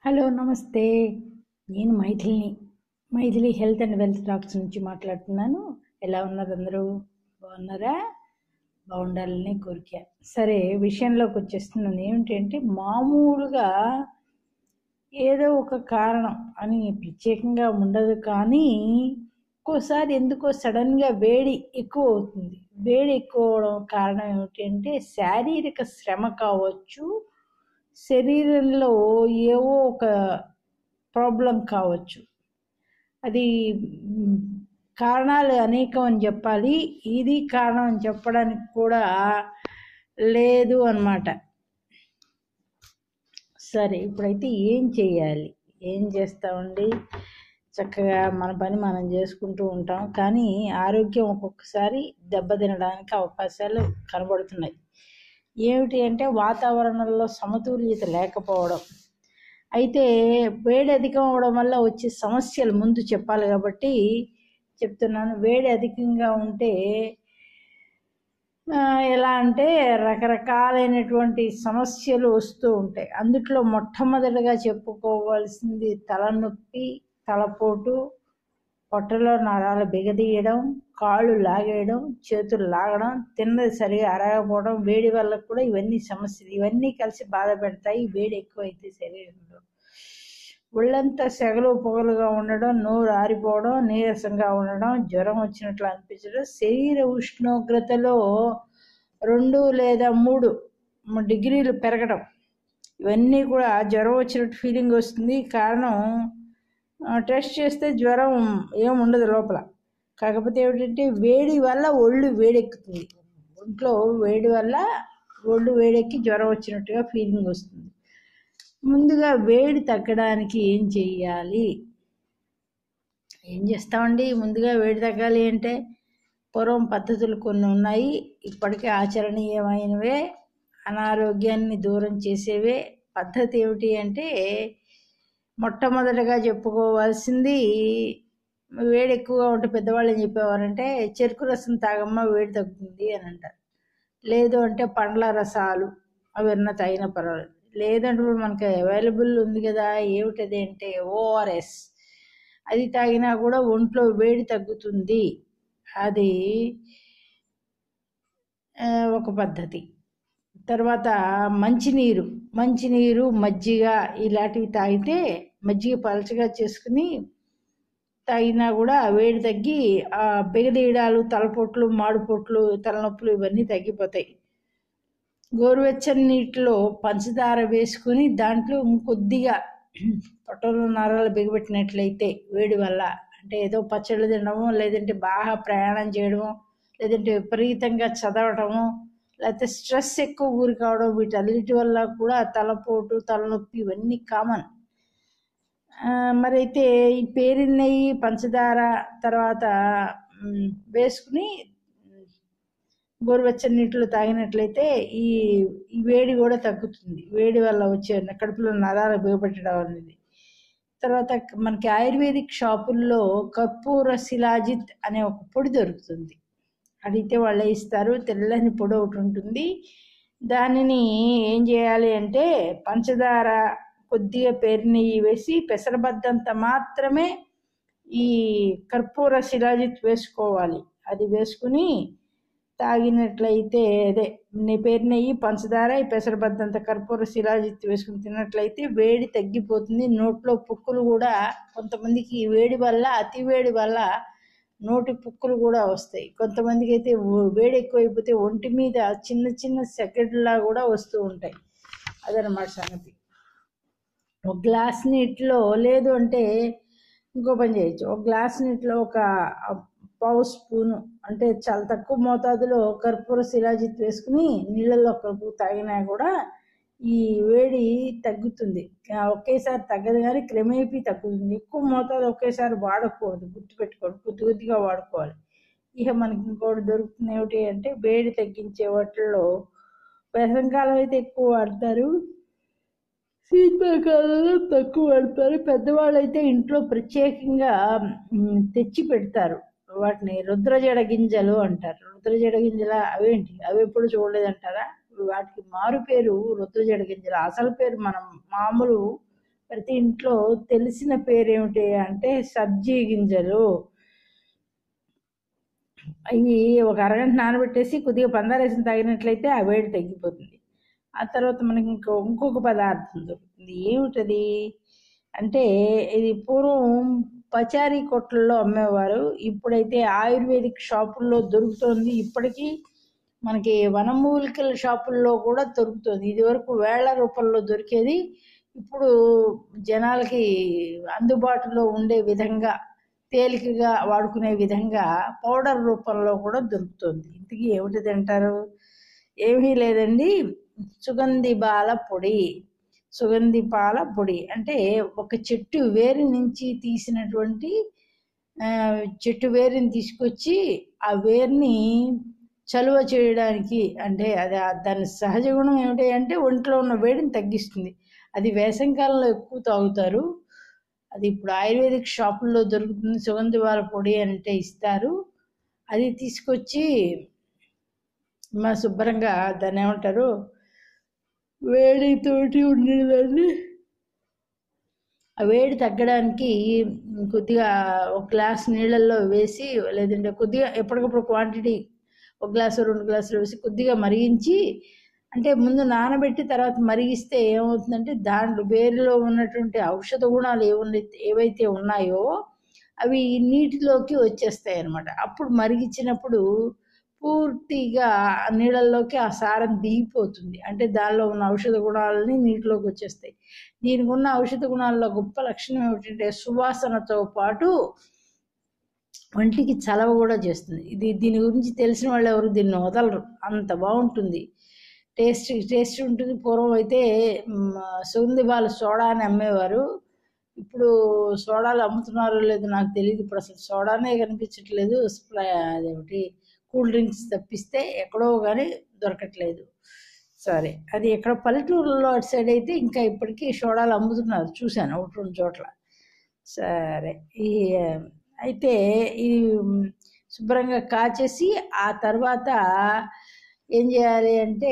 hello నమస్తే నేను మైథిలిని Maithili health and wealth talks నుంచి మాట్లాడుతున్నాను ఎలా ఉన్నారు అందరూ బాగున్నారా బాగుండాలని కోరిక సరే విషయంలోకి వచ్చేస్తున్నాను ఏమిటంటే మామూలుగా ఏదో ఒక కారణం అని ప్రత్యేకంగా ఉండదు కానీ ఒక్కోసారి ఎందుకో సడన్గా వేడి ఎక్కువ అవుతుంది వేడి ఎక్కువ అవడం కారణం ఏమిటంటే శారీరక శ్రమ కావచ్చు శరీరంలో ఏవో ఒక ప్రాబ్లం కావచ్చు అది మ్, కారణాలు అనేకం అని చెప్పాలి ఇది కారణం అని చెప్పడానికి కూడా లేదు అన్నమాట సరే ఇప్పుడైతే ఏం చేయాలి ఏం చేస్తామండి చక్కగా మన పని మనం చేసుకుంటూ ఉంటాం కానీ ఆరోగ్యం ఒక్కొక్కసారి దెబ్బతినడానికి అవకాశాలు కనబడుతున్నాయి ఏమిటి అంటే వాతావరణంలో సమతుల్యత లేకపోవడం అయితే వేడి అధికం అవడం వల్ల వచ్చే సమస్యలు ముందు చెప్పాలి కాబట్టి చెప్తున్నాను వేడి అధికంగా ఉంటే ఆ, ఎలా అంటే రకరకాలైనటువంటి సమస్యలు వస్తూ ఉంటాయి అందుట్లో మొట్టమొదటిగా చెప్పుకోవాల్సింది తలనొప్పి తలపోటు పొట్టలో నరాలు బిగదీయడం కాళ్ళు లాగేయడం చేతులు లాగడం తిన్నది సరిగా అరగకపోవడం వేడి వల్ల కూడా ఇవన్నీ సమస్యలు ఇవన్నీ కలిసి బాధ పెడతాయి వేడి ఎక్కువైతే శరీరంలో ఒళ్ళంతా సెగలు పొగలుగా ఉండడం నోరు ఆరిపోవడం నీరసంగా ఉండడం జ్వరం వచ్చినట్లు అనిపించడం శరీర ఉష్ణోగ్రతలో రెండు లేదా మూడు డిగ్రీలు పెరగడం ఇవన్నీ కూడా జ్వరం వచ్చినట్టు ఫీలింగ్ వస్తుంది కారణం ఆ, టెస్ట్ చేస్తే జ్వరం ఏం ఉండదు లోపల కాకపోతే ఏమిటంటే వేడి వల్ల ఒళ్ళు వేడెక్కుతుంది ఒంట్లో వేడి వల్ల ఒళ్ళు వేడెక్కి జ్వరం వచ్చినట్టుగా ఫీలింగ్ వస్తుంది ముందుగా వేడి తగ్గడానికి ఏం చెయ్యాలి ఏం చేస్తామండి ముందుగా వేడి తగ్గాలి అంటే పూర్వం పద్ధతులు కొన్ని ఉన్నాయి ఇప్పటికే ఆచరణీయమైనవే అనారోగ్యాన్ని దూరం చేసేవే పద్ధతి ఏమిటి అంటే మొట్టమొదటగా చెప్పుకోవాల్సింది వేడి ఎక్కువగా ఉంటే పెద్దవాళ్ళు ఏం చెప్పేవారంటే చెరుకు రసం తాగమ్మ వేడి తగ్గుతుంది అని అంటారు లేదు అంటే పండ్ల రసాలు అవి ఉన్న తాగినా పర్వాలేదు లేదంటే ఇప్పుడు మనకి అవైలబుల్ ఉంది కదా ఏమిటది అంటే ఓఆర్ఎస్ అది తాగినా కూడా ఒంట్లో వేడి తగ్గుతుంది అది ఆ, ఒక పద్ధతి తర్వాత మంచినీరు మంచినీరు మజ్జిగ ఇలాంటివి తాగితే మజ్జిగ పలచగా చేసుకుని తాగినా కూడా వేడి తగ్గి ఆ బిగదీయడాలు తలపోట్లు మాడుపోట్లు తలనొప్పులు ఇవన్నీ తగ్గిపోతాయి గోరువెచ్చని నీటిలో పంచదార వేసుకుని దాంట్లో ఇంకొద్దిగా పొట్టలో నరాలు బిగబెట్టినట్లయితే వేడి వల్ల అంటే ఏదో పచ్చళ్ళు తినడము లేదంటే బాగా ప్రయాణం చేయడము లేదంటే విపరీతంగా చదవడము లేకపోతే స్ట్రెస్ ఎక్కువ గురి కావడం వీటన్నిటి వల్ల కూడా తలపోటు తలనొప్పి ఇవన్నీ కామన్ మరైతే ఈ పేరిన నెయ్యి పంచదార తర్వాత మ్, వేసుకుని మ్, గోరువెచ్చని నీటిలో తాగినట్లయితే ఈ ఈ వేడి కూడా తగ్గుతుంది వేడి వల్ల వచ్చే కడుపులో నరాలు బిగపెట్టడం అనేది తర్వాత మనకి ఆయుర్వేదిక్ షాపుల్లో కర్పూర శిలాజిత్ అనే ఒక పొడి దొరుకుతుంది అడిగితే వాళ్ళే ఇస్తారు తెల్లని పొడి ఒకటి ఉంటుంది దానిని ఏం చేయాలి అంటే పంచదార కొద్దిగా పేరు నెయ్యి వేసి పెసరబద్దంత మాత్రమే ఈ కర్పూర శిలాజిత్ వేసుకోవాలి అది వేసుకుని తాగినట్లయితే అదే నీ పేరు నెయ్యి పంచదార ఈ పెసరబద్దంత కర్పూర శిలాజిత్ వేసుకుని తిన్నట్లయితే వేడి తగ్గిపోతుంది నోట్లో పుక్కులు కూడా కొంతమందికి ఈ వేడి వల్ల అతి వేడి వల్ల నోటి పుక్కులు కూడా వస్తాయి కొంతమందికి అయితే ఓ- వేడి ఎక్కువైపోతే ఒంటి మీద చిన్న చిన్న సెకెడ్లా కూడా వస్తూ ఉంటాయి అదనమాట సంగతి ఒక గ్లాస్ నీటిలో లేదు అంటే ఇంకో పని చేయొచ్చు ఒక గ్లాస్ నీటిలో ఒక పావు స్పూను అంటే చాలా తక్కువ మోతాదులో కర్పూర శిలాజిత్ వేసుకుని నీళ్ళల్లో కలుపు తాగినా కూడా ఈ వేడి తగ్గుతుంది ఆ, ఒకేసారి తగ్గదు కానీ క్రమేపీ తగ్గుతుంది ఎక్కువ మోతాదు ఒకేసారి వాడకూడదు గుర్తుపెట్టుకోండి కొద్ది కొద్దిగా వాడుకోవాలి ఇక మనకి ఇంకోటి దొరుకుతుంది ఏమిటి అంటే వేడి తగ్గించే వాటిల్లో వేసవికాలం అయితే ఎక్కువ వాడతారు శీతాకాలంలో తక్కువ వాడతారు పెద్దవాళ్ళు అయితే ఇంట్లో ప్రత్యేకంగా మ్, తెచ్చి పెడతారు వాటిని రుద్రజడ గింజలు అంటారు రుద్రజడ గింజల అవేంటి అవి ఎప్పుడు చూడలేదంటారా వాటికి మారు పేరు రుద్రజడ గింజలు అసలు పేరు మనం మామూలు ప్రతి ఇంట్లో తెలిసిన పేరు ఏమిటి అంటే సబ్జీ గింజలు అవి ఒక అరగంట నానబెట్టేసి కొద్దిగా పందారేసిన తాగినట్లయితే ఆ వేడి తగ్గిపోతుంది ఆ తర్వాత మనకి ఇంకో ఇంకొక పదార్థం దొరుకుతుంది ఏమిటది అంటే ఇది పూర్వం పచారీ కొట్లలో అమ్మేవారు ఇప్పుడైతే ఆయుర్వేదిక్ షాపుల్లో దొరుకుతుంది ఇప్పటికీ మనకి వనమూలికల షాపుల్లో కూడా దొరుకుతుంది ఇది వరకు వేళ్ల రూపంలో దొరికేది ఇప్పుడు జనాలకి అందుబాటులో ఉండే విధంగా తేలికగా వాడుకునే విధంగా పౌడర్ రూపంలో కూడా దొరుకుతుంది ఇంతకీ ఏమిటి అంటారు ఏమీ లేదండి సుగంధి బాల పొడి సుగంధి పాల పొడి అంటే ఒక చెట్టు వేరు నుంచి తీసినటువంటి ఆ, చెట్టు వేరుని తీసుకొచ్చి ఆ వేరుని చలువ చేయడానికి అంటే అది ఆ- దాని సహజ గుణం ఏమిటి అంటే ఒంట్లో ఉన్న వేడిని తగ్గిస్తుంది అది వేసవికాలంలో ఎక్కువ తాగుతారు అది ఇప్పుడు ఆయుర్వేదిక్ షాపుల్లో దొరుకుతుంది సుగంధి బాల పొడి అంటే ఇస్తారు అది తీసుకొచ్చి మా శుభ్రంగా దాన్ని ఏమంటారు వేడితోటి ఉండేదాన్ని ఆ వేడి తగ్గడానికి కొద్దిగా ఒక గ్లాస్ నీళ్ళల్లో వేసి లేదంటే కొద్దిగా ఎప్పటికప్పుడు క్వాంటిటీ ఒక గ్లాసు రెండు గ్లాసులు వేసి కొద్దిగా మరిగించి అంటే ముందు నానబెట్టి తర్వాత మరిగిస్తే ఏమవుతుందంటే దాంట్లో వేరులో ఉన్నటువంటి ఔషధ గుణాలు ఏమున్నాయి ఏవైతే ఉన్నాయో అవి నీటిలోకి వచ్చేస్తాయి అన్నమాట అప్పుడు మరిగించినప్పుడు పూర్తిగా ఆ నీళ్ళల్లోకి ఆ సారం దిగిపోతుంది అంటే దానిలో ఉన్న ఔషధ గుణాలని నీటిలోకి వచ్చేస్తాయి దీనికి ఉన్న ఔషధ గుణాల్లో గొప్ప లక్షణం ఏమిటంటే సువాసనతో పాటు ఒంటికి చలవ కూడా చేస్తుంది ఇది దీని గురించి తెలిసిన వాళ్ళు ఎవరు దీన్ని వదలరు అంత బాగుంటుంది టేస్ట్ టేస్ట్ ఉంటుంది పూర్వం అయితే మ్, సుగంధి బాల సోడా అని అమ్మేవారు ఇప్పుడు సోడాలు అమ్ముతున్నారో లేదో నాకు తెలియదు ఇప్పుడు అసలు సోడానే కనిపించట్లేదు స్ప్రై అదేమిటి కూల్ డ్రింక్స్ తప్పిస్తే ఎక్కడో కానీ దొరకట్లేదు సరే అది ఎక్కడ పల్లెటూరులో అటు సైడ్ అయితే ఇంకా ఇప్పటికీ సోడాలు అమ్ముతున్నారు చూశాను ఒకటి రెండు చోట్ల సరే ఈ అయితే ఇది శుభ్రంగా కాచేసి ఆ తర్వాత ఏం చేయాలి అంటే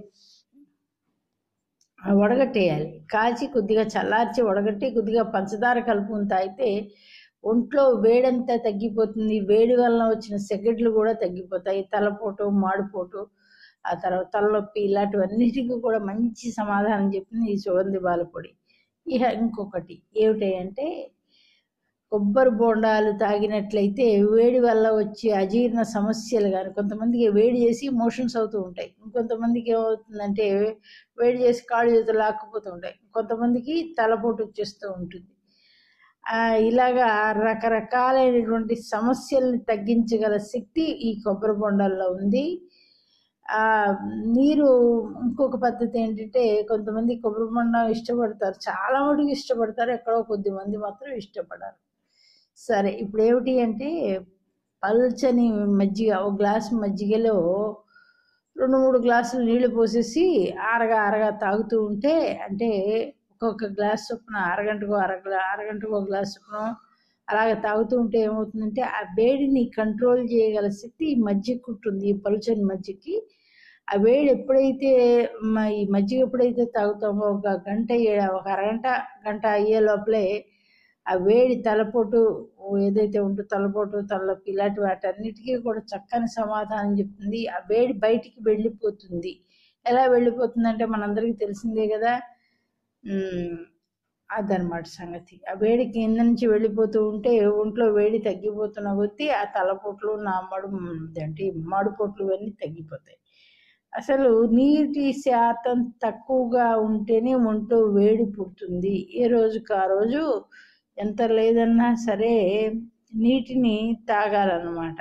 ఆ వడగట్టేయాలి కాచి కొద్దిగా చల్లార్చి వడగట్టి కొద్దిగా పంచదార కలుపుకుని తాగితే ఒంట్లో వేడంతా తగ్గిపోతుంది వేడి వలన వచ్చిన సెగడ్లు కూడా తగ్గిపోతాయి తలపోటు మాడిపోటు ఆ తర్వాత తలనొప్పి ఇలాంటివన్నిటికీ కూడా మంచి సమాధానం చెప్పింది ఈ సుగంధి బాల పొడి ఇక ఇంకొకటి ఏమిటి అంటే కొబ్బరి బోండాలు తాగినట్లయితే వేడి వల్ల వచ్చే అజీర్ణ సమస్యలు కానీ కొంతమందికి వేడి చేసి మోషన్స్ అవుతూ ఉంటాయి ఇంకొంతమందికి ఏమవుతుందంటే వేడి చేసి కాళ్ళు చేతులు లాక్కుపోతూ ఉంటాయి కొంతమందికి తలపోటు వచ్చేస్తూ ఉంటుంది ఆ, ఇలాగా రకరకాలైనటువంటి సమస్యల్ని తగ్గించగల శక్తి ఈ కొబ్బరి బొండాల్లో ఉంది ఆ నీరు ఇంకొక పద్ధతి ఏంటంటే కొంతమంది కొబ్బరి బొండం ఇష్టపడతారు చాలా మటుకు ఇష్టపడతారు ఎక్కడో కొద్ది మంది మాత్రం ఇష్టపడరు సరే ఇప్పుడు ఏమిటి అంటే పల్చని మజ్జిగ ఒక గ్లాస్ మజ్జిగలో రెండు మూడు గ్లాసులు నీళ్లు పోసేసి ఆరగా ఆరగా తాగుతూ ఉంటే అంటే ఒక్కొక్క గ్లాస్ చొప్పున అరగంటకు అర గ్లా అరగంటకు ఒక గ్లాస్ చొప్పున అలాగ తాగుతూ ఉంటే ఏమవుతుందంటే ఆ వేడిని కంట్రోల్ చేయగల శక్తి ఈ మజ్జిగకు ఉంటుంది ఈ పలుచని మజ్జిగకి ఆ వేడి ఎప్పుడైతే మ- ఈ మజ్జిగ ఎప్పుడైతే తాగుతామో ఒక గంట అయ్యే- ఒక అరగంట గంట అయ్యే లోపలే ఆ వేడి తలపోటు ఏదైతే ఉంటుందో తలపోటు తలనొప్పి ఇలాంటి వాటన్నిటికీ కూడా చక్కని సమాధానం చెప్తుంది ఆ వేడి బయటికి వెళ్ళిపోతుంది ఎలా వెళ్ళిపోతుందంటే మనందరికీ తెలిసిందే కదా ఉమ్, అదనమాట సంగతి ఆ వేడి కింద నుంచి వెళ్ళిపోతూ ఉంటే ఒంట్లో వేడి తగ్గిపోతున్న కొద్దీ ఆ తలపోట్లు నా మడు అంటే మాడుపోట్లు ఇవన్నీ తగ్గిపోతాయి అసలు నీటి శాతం తక్కువగా ఉంటేనే ఒంట్లో వేడి పుడుతుంది ఏ రోజుకి ఆ రోజు ఎంత లేదన్నా సరే నీటిని తాగాలన్నమాట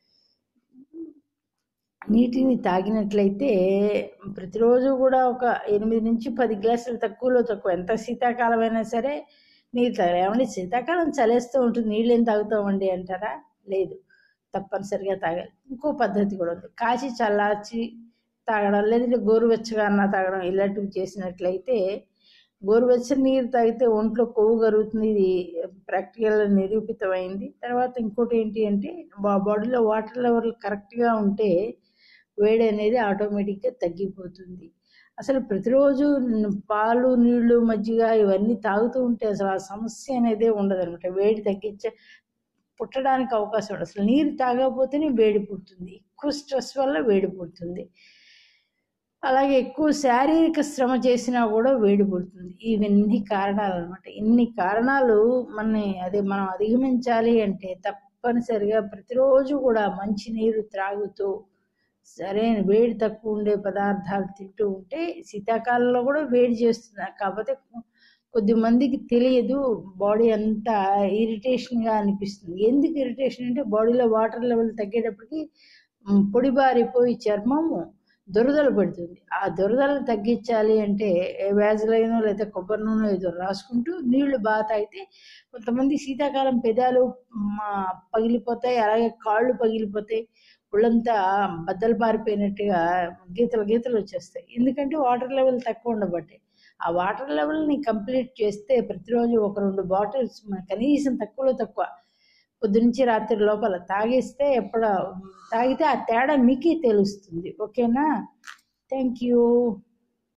నీటిని తాగినట్లయితే ప్రతిరోజు కూడా ఒక ఎనిమిది నుంచి పది గ్లాసులు తక్కువలో తక్కువ ఎంత శీతాకాలమైనా సరే నీళ్ళు తాగాలి ఏమండి శీతాకాలం చలేస్తూ ఉంటుంది నీళ్ళు ఏం తాగుతామండి అంటారా లేదు తప్పనిసరిగా తాగాలి ఇంకో పద్ధతి కూడా ఉంది కాచి చల్లార్చి తాగడం లేదంటే గోరువెచ్చగా అన్న తాగడం ఇలాంటివి చేసినట్లయితే గోరువెచ్చని నీరు తాగితే ఒంట్లో కొవ్వు కరుగుతుంది ఇది ప్రాక్టికల్ నిరూపితమైంది తర్వాత ఇంకోటి ఏంటి అంటే బా బాడీలో వాటర్ లెవెల్ కరెక్ట్గా ఉంటే వేడి అనేది ఆటోమేటిక్గా తగ్గిపోతుంది అసలు ప్రతిరోజు న- పాలు నీళ్లు మజ్జిగ ఇవన్నీ తాగుతూ ఉంటే అసలు ఆ సమస్య అనేది ఉండదు అనమాట వేడి తగ్గించే పుట్టడానికి అవకాశం ఉండదు అసలు నీరు తాగకపోతేనే వేడి పుడుతుంది ఎక్కువ స్ట్రెస్ వల్ల వేడి పుడుతుంది అలాగే ఎక్కువ శారీరక శ్రమ చేసినా కూడా వేడి పుడుతుంది ఇవన్నీ కారణాలు అనమాట ఇన్ని కారణాలు మనని అదే మనం అధిగమించాలి అంటే తప్పనిసరిగా ప్రతిరోజు కూడా మంచి నీరు త్రాగుతూ సరైన వేడి తక్కువ ఉండే పదార్థాలు తింటూ ఉంటే శీతాకాలంలో కూడా వేడి చేస్తుంది కాకపోతే కొద్ది మందికి తెలియదు బాడీ అంతా ఇరిటేషన్గా అనిపిస్తుంది ఎందుకు ఇరిటేషన్ అంటే బాడీలో వాటర్ లెవెల్ తగ్గేటప్పటికి మ్, పొడిబారిపోయి చర్మము దురదలు పెడుతుంది ఆ దురదలను తగ్గించాలి అంటే వ్యాజులైనో లేదా కొబ్బరి నూనె ఏదో రాసుకుంటూ నీళ్లు బాగా తాగితే కొంతమంది శీతాకాలం పెదాలు మా, పగిలిపోతాయి అలాగే కాళ్ళు పగిలిపోతాయి ఒళ్ళంతా బద్దలు పారిపోయినట్టుగా గీతలు గీతలు వచ్చేస్తాయి ఎందుకంటే వాటర్ లెవెల్ తక్కువ ఉండబట్టే ఆ వాటర్ లెవెల్ని కంప్లీట్ చేస్తే ప్రతిరోజు ఒక రెండు బాటిల్స్ కనీసం తక్కువలో తక్కువ పొద్దునుంచి రాత్రి లోపల తాగిస్తే ఎప్పుడు తాగితే ఆ తేడా మీకే తెలుస్తుంది ఓకేనా థ్యాంక్ యూ